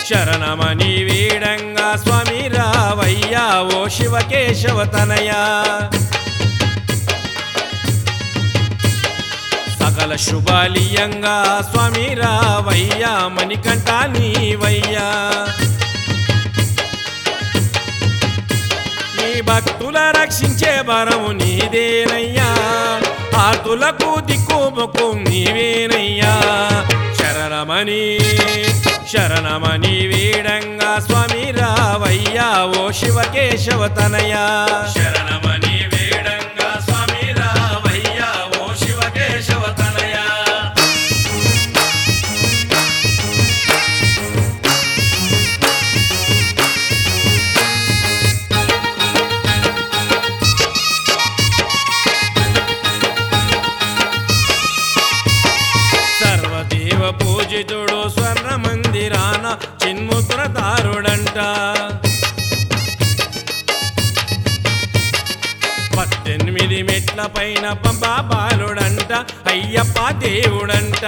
శరణమని వీడంగా స్వామి రావయ్యా ఓ శివకేశవ తనయా సకల శుభాలియంగా స్వామి రావయ్యా మణికంఠ నీవయ్యా నీ భక్తుల రక్షించే వరము నీదేనయ్యా ఆతులకు దిక్కుముకు నీవేనయ్యా శరణమని శరణమని వీడంగా స్వామి రావయ్యా ఓ శివకేశవ తనయా శరణమని వీడంగా స్వామి రావయ్యా ఓ శివకేశవ తనయా సర్వదేవ పూజితుడు స్వర్ణ మందిరాన చిన్ముద్రదారుడంట పద్దెనిమిది మెట్ల పైన పంపా బాలుడంట అయ్యప్ప దేవుడంట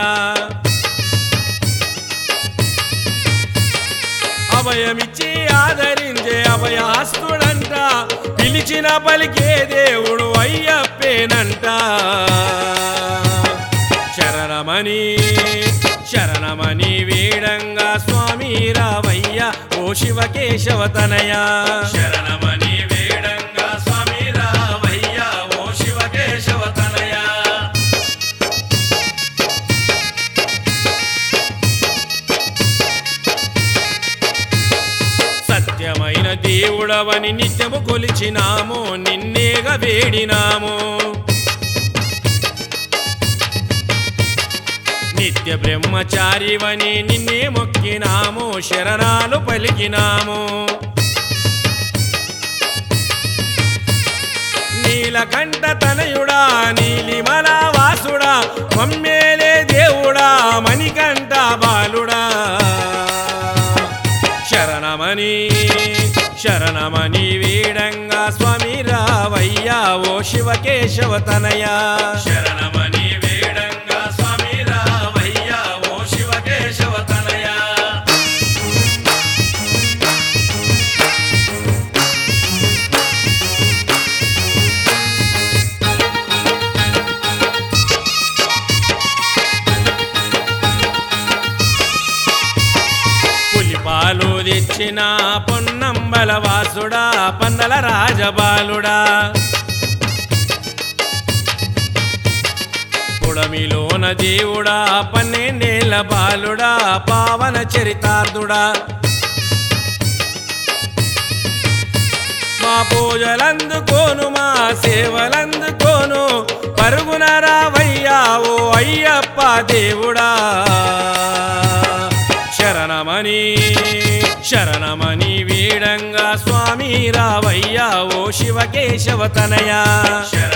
అభయమిచ్చి ఆదరించే అభయాస్తుడంట పిలిచిన పలికే దేవుడు అయ్యప్పేనంట శరణమని శరణమని వీడంగా స్వామి రావయ్య ఓ శివకేశవ తనయా శరణమని వీడంగా స్వామి రావయ్య ఓ శివకేశవ తనయా సత్యమైన దేవుడవని నిత్యము కొలిచినాము నిన్నేగా వేడినాము నిత్య బ్రహ్మచారివని నిన్నే మొక్కినాము శరణాలు పలికినాము నీలకంఠ తనయుడా నీలిమల వాసుడా మమ్మేలే దేవుడా మణికంఠ బాలుడా శరణమని శరణమని వీడంగా స్వామి రావయ్యా ఓ శివకేశవ తనయా శరణమని వీడంగా స్వామి రావయ్యా ఓ శివకేశవ తనయా పులిపాలు తెచ్చిన పొన్నంబల వాసుడా పందల రాజబాలుడా పుడమిలోన దేవుడా పన్నెండేళ్ల బాలుడా పావన చరితార్థుడా మా పూజలందుకోను మా సేవలందుకోను పరుగున రావయ్యా ఓ అయ్యప్ప దేవుడా శరణమని శరణమని వీడంగా స్వామి రావయ్యా ఓ శివకేశవ తనయా శరణ